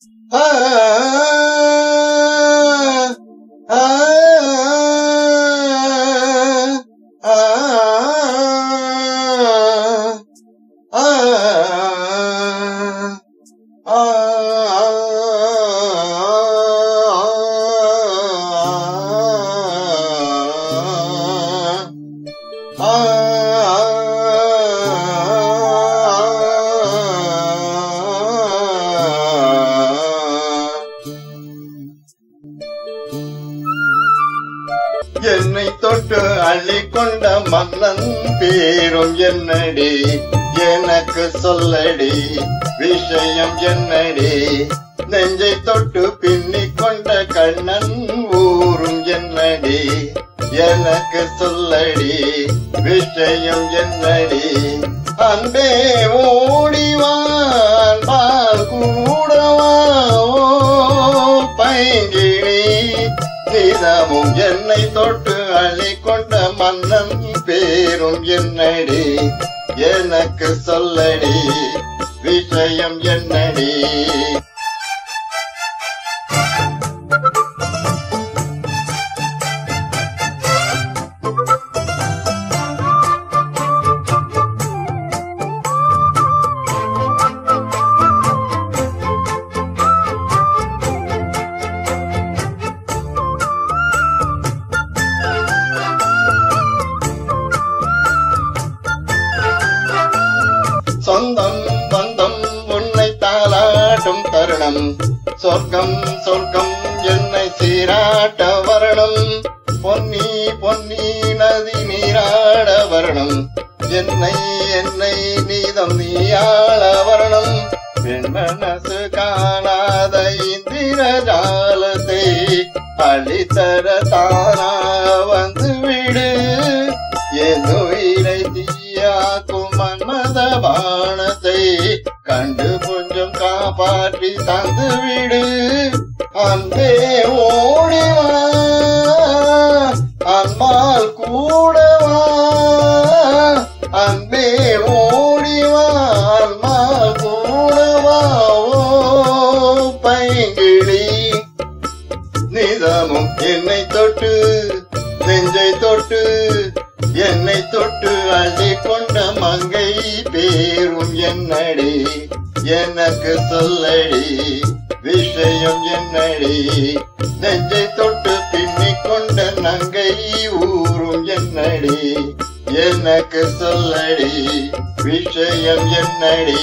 ஆ, ஆ, ஆ, ஆ, ஆ, என்னை தொட்டு அள்ளிக்கொண்ட மன்னன் பேரும் என்னடி எனக்கு சொல்லடி விஷயம் என்னடி நெஞ்சை தொட்டு பின்னிக் கொண்ட கண்ணன் ஊரும் என்னடி எனக்கு சொல்லடி விஷயம் என்னடி அன்பே ஓடிவான் பால் கூடவா ஓ பைங்கிழி நிதமும் என்னை தொட்டு அள்ளிக்கொண்ட மன்னன் பேரும் என்னடி எனக்கு சொல்லடி விஷயம் என்னடி சொந்தம் பந்தம் உன்னை தாளாட்டும் தருணம் சொர்க்கம் சொர்க்கம் என்னை சீராட்ட வரணும் பொன்னி பொன்னி நதி நீராட வரணும் என்னை என்னை நீதம் நீயாள வரணும் பெண் மனசு காணாத இந்திர ஜாலத்தை அழித்தர தானா வந்து விடு என் உயிரை தீயாக்கும் மன்மத பானத்தை கண்டு கொஞ்சம் காப்பாற்றி தந்து விடு அன்பே ஓடிவா அன்பால் கூடவா அன்பே ஓடிவா அன்பால் கூடவா ஓ பைங்கிழி நிதமும் என்னை தொட்டு நெஞ்சை தொட்டு என்னை தொட்டு அள்ளி கொண்ட மங்கை பேரும் என்னடி எனக்கு சொல்லடி விஷயம் என்னடி நெஞ்சை தொட்டு பின்னிக் கொண்ட நங்கை ஊரும் என்னடி எனக்கு சொல்லடி விஷயம் என்னடி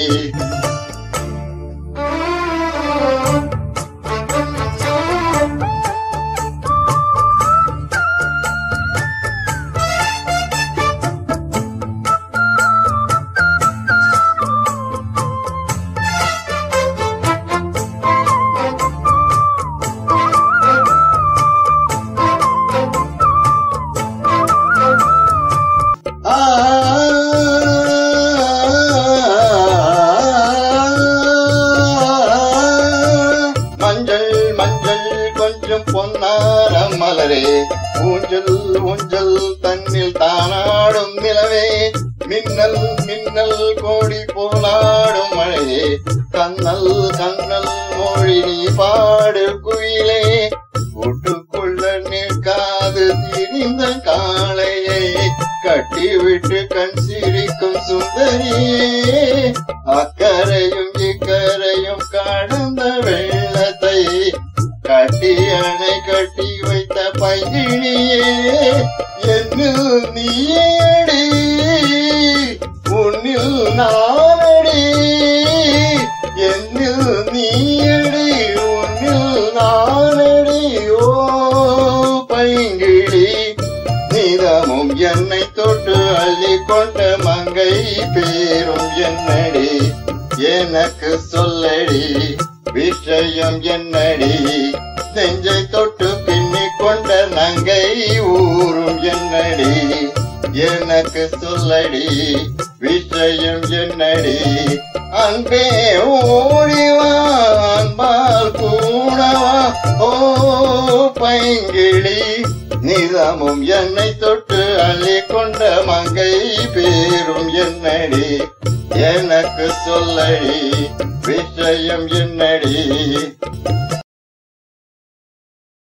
மஞ்சள் மஞ்சள் கொஞ்சம் பொன்னார மலரே ஊஞ்சல் ஊஞ்சல் தன்னில் தானாடும் நிலவே மின்னல் மின்னல் கோடி போலாடும் மழையே கண்ணல் கண்ணல் மொழி நீ பாடு குயிலே கூட்டுக்குள்ள நிற்காது திரிந்த காளையை கட்டிவிட்டு கண் சிரிக்கும் சுந்தரியே அக்கரையும் இக்கரையும் கடந்த வெள்ளத்தை கட்டி அணை கட்டி வைத்த பைகிணியே என்னில் நீயடி உன்னில் நானடி என்னில் நீயடி உன்னில் நானடி ஓ பைங்கிழி நிதமும் என்னை தொட்டு அள்ளி கொண்ட மங்கை பேரும் என்னடி எனக்கு சொல்லடி விஷயம் என்னடி நெஞ்சை தொட்டு பின்னிக் கொண்ட நங்கை ஊரும் என்னடி எனக்கு சொல்லடி விஷயம் என்னடி அன்பே ஓடிவா அன்பால் கூடவா ஓ பைங்கிழி நிதமும் என்னை தொட்டு அள்ளி கொண்ட மங்கை பேரும் என்னடி எனக்கு சொல்லடி விஷ அதிசயம் என்னடி